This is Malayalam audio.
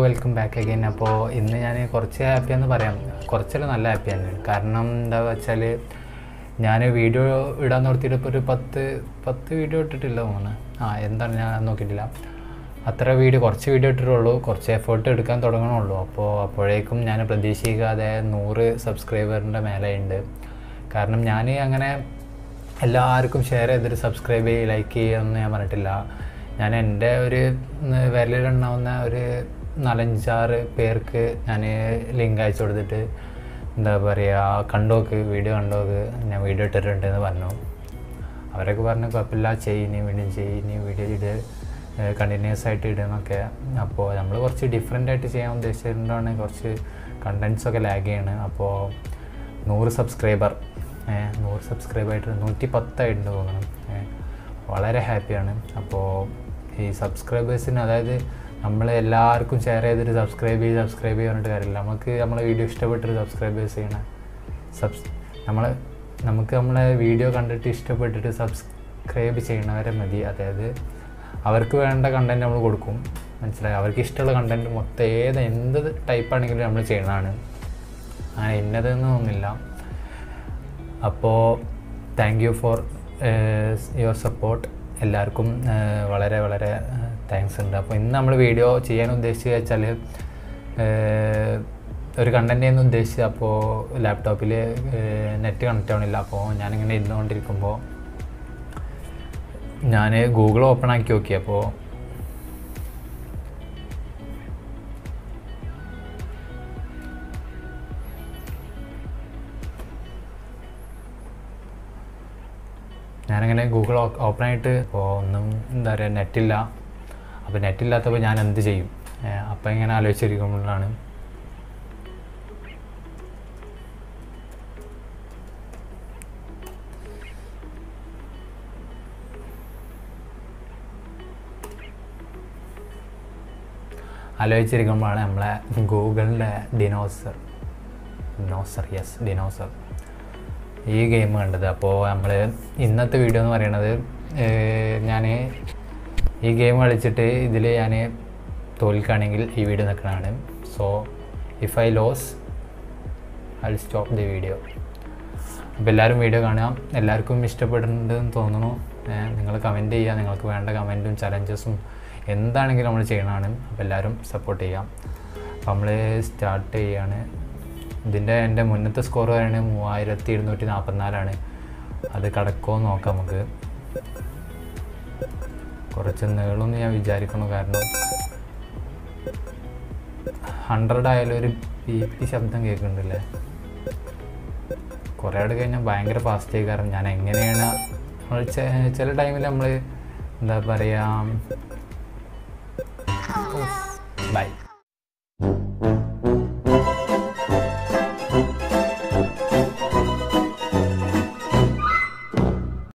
വെൽക്കം ബാക്ക് അഗൈൻ അപ്പോൾ ഇന്ന് ഞാൻ കുറച്ച് ഹാപ്പിയാന്ന് പറയാം കുറച്ചല്ല നല്ല ഹാപ്പി തന്നെയാണ് കാരണം എന്താ വെച്ചാൽ ഞാൻ വീഡിയോ ഇടാൻ നിർത്തിയിട്ട് ഇപ്പോൾ ഒരു പത്ത് പത്ത് വീഡിയോ ഇട്ടിട്ടില്ല തോന്നുന്നു ആ എന്താണ് ഞാൻ നോക്കിയിട്ടില്ല അത്ര വീഡിയോ കുറച്ച് വീഡിയോ ഇട്ടിട്ടുള്ളൂ കുറച്ച് എഫേർട്ട് എടുക്കാൻ തുടങ്ങണുള്ളൂ അപ്പോൾ അപ്പോഴേക്കും ഞാൻ പ്രതീക്ഷിക്കാതെ നൂറ് സബ്സ്ക്രൈബറിൻ്റെ മേലെ ഉണ്ട് കാരണം ഞാൻ അങ്ങനെ എല്ലാവർക്കും ഷെയർ ചെയ്തിട്ട് സബ്സ്ക്രൈബ് ചെയ്യുക ലൈക്ക് ചെയ്യുകയെന്ന് ഞാൻ പറഞ്ഞിട്ടില്ല ഞാൻ എൻ്റെ ഒരു വിരലിലുണ്ടാവുന്ന ഒരു നാലഞ്ചാറ് പേർക്ക് ഞാൻ ലിങ്ക് അയച്ചു കൊടുത്തിട്ട് എന്താ പറയുക കണ്ടോക്ക് വീഡിയോ കണ്ടോക്ക് ഞാൻ വീഡിയോ ഇട്ടിട്ടുണ്ടെന്ന് പറഞ്ഞു അവരൊക്കെ പറഞ്ഞു കുഴപ്പമില്ല ചെയ്യ് നീ വീണ്ടും ചെയ്യ് നീ വീഡിയോ ഇട് കണ്ടിന്യൂസ് ആയിട്ട് ഇടുന്നൊക്കെ അപ്പോൾ നമ്മൾ കുറച്ച് ഡിഫറെൻ്റ് ആയിട്ട് ചെയ്യാൻ ഉദ്ദേശിച്ചിട്ടുണ്ടാണ് കുറച്ച് കണ്ടൻസ് ഒക്കെ ലാഗ് ചെയ്യാണ് അപ്പോൾ നൂറ് സബ്സ്ക്രൈബർ നൂറ് സബ്സ്ക്രൈബ് ആയിട്ട് നൂറ്റി പത്തായിട്ടുണ്ട് തോന്നുന്നു ഏ, വളരെ ഹാപ്പിയാണ് അപ്പോൾ ഈ സബ്സ്ക്രൈബേഴ്സിന് അതായത് നമ്മൾ എല്ലാവർക്കും ഷെയർ ചെയ്തിട്ട് സബ്സ്ക്രൈബ് ചെയ്ത് സബ്സ്ക്രൈബ് ചെയ്യാൻ പറഞ്ഞിട്ട് കാര്യമില്ല നമുക്ക് നമ്മളെ വീഡിയോ ഇഷ്ടപ്പെട്ടിട്ട് സബ്സ്ക്രൈബേഴ്സ് ചെയ്യണം സബ്സ് നമ്മൾ നമുക്ക് നമ്മളെ വീഡിയോ കണ്ടിട്ട് ഇഷ്ടപ്പെട്ടിട്ട് സബ്സ്ക്രൈബ് ചെയ്യണവരെ മതി അതായത് അവർക്ക് വേണ്ട കണ്ടൻറ്റ് നമ്മൾ കൊടുക്കും മനസ്സിലായി അവർക്ക് ഇഷ്ടമുള്ള കണ്ടൻറ്റ് മൊത്തം ഏത് എന്ത് ടൈപ്പ് ആണെങ്കിലും നമ്മൾ ചെയ്യണതാണ് അങ്ങനെ ഇന്നതെന്ന് തോന്നുന്നില്ല അപ്പോൾ thank you for your support എല്ലാവർക്കും ഏഹ്, വളരെ വളരെ താങ്ക്സ് ഉണ്ട് അപ്പോൾ ഇന്ന് നമ്മൾ വീഡിയോ ചെയ്യാൻ ഉദ്ദേശിച്ച് വെച്ചാൽ ഏഹ്, ഒരു കണ്ടൻറ്റ് ചെയ്യുന്ന ഉദ്ദേശിച്ച് അപ്പോൾ ലാപ്ടോപ്പിൽ നെറ്റ് കണക്റ്റ് ആവണില്ല അപ്പോൾ ഞാനിങ്ങനെ ഇരുന്നുകൊണ്ടിരിക്കുമ്പോൾ ഞാൻ ഗൂഗിൾ ഓപ്പൺ ആക്കി നോക്കി അപ്പോൾ ഞാനങ്ങനെ ഗൂഗിൾ ഓപ്പൺ ആയിട്ട് ഇപ്പോൾ ഒന്നും എന്താ പറയുക നെറ്റില്ല അപ്പോൾ നെറ്റില്ലാത്തപ്പോൾ ഞാൻ എന്ത് ചെയ്യും ഏഹ് അപ്പോൾ ഇങ്ങനെ ആലോചിച്ചിരിക്കുമ്പോഴാണ് ആലോചിച്ചിരിക്കുമ്പോഴാണ് നമ്മളെ ഗൂഗിളിൻ്റെ ഡിനോസർ ഡിനോസർ യെസ് ഡിനോസർ ഈ ഗെയിം കണ്ടത് അപ്പോൾ നമ്മൾ ഇന്നത്തെ വീഡിയോ എന്ന് പറയുന്നത് ഞാൻ ഈ ഗെയിം കളിച്ചിട്ട് ഇതിൽ ഞാൻ തോൽക്കുകയാണെങ്കിൽ ഈ വീഡിയോ നിൽക്കണതാണ് so if I lose I stop the video അപ്പോൾ എല്ലാവരും വീഡിയോ കാണുക എല്ലാവർക്കും ഇഷ്ടപ്പെടുന്നുണ്ടെന്ന് തോന്നുന്നു നിങ്ങൾ കമൻറ്റ് ചെയ്യുക നിങ്ങൾക്ക് വേണ്ട കമൻറ്റും ചലഞ്ചസും എന്താണെങ്കിലും നമ്മൾ ചെയ്യണതാണ് അപ്പോൾ എല്ലാവരും സപ്പോർട്ട് ചെയ്യാം അപ്പോൾ നമ്മൾ സ്റ്റാർട്ട് ചെയ്യാണ് ഇതിൻ്റെ എൻ്റെ മുന്നത്തെ സ്കോർ പറയുന്നത് മൂവായിരത്തി ഇരുന്നൂറ്റി നാൽപ്പത്തിനാലാണ് അത് കടക്കുമോ എന്ന് നോക്കാം നമുക്ക് കുറച്ച് നീളുമെന്ന് ഞാൻ വിചാരിക്കുന്നു കാരണം ഹൺഡ്രഡ് ആയാലും ഒരു പി പി ശബ്ദം കേൾക്കുന്നുണ്ടല്ലേ കുറേ ആട് കഴിഞ്ഞാൽ ഭയങ്കര ഫാസ്റ്റ് ആയി കാരണം ഞാൻ എങ്ങനെയാണ് നമ്മൾ ചെ- ചില ടൈമിൽ നമ്മൾ എന്താ പറയുക ബൈ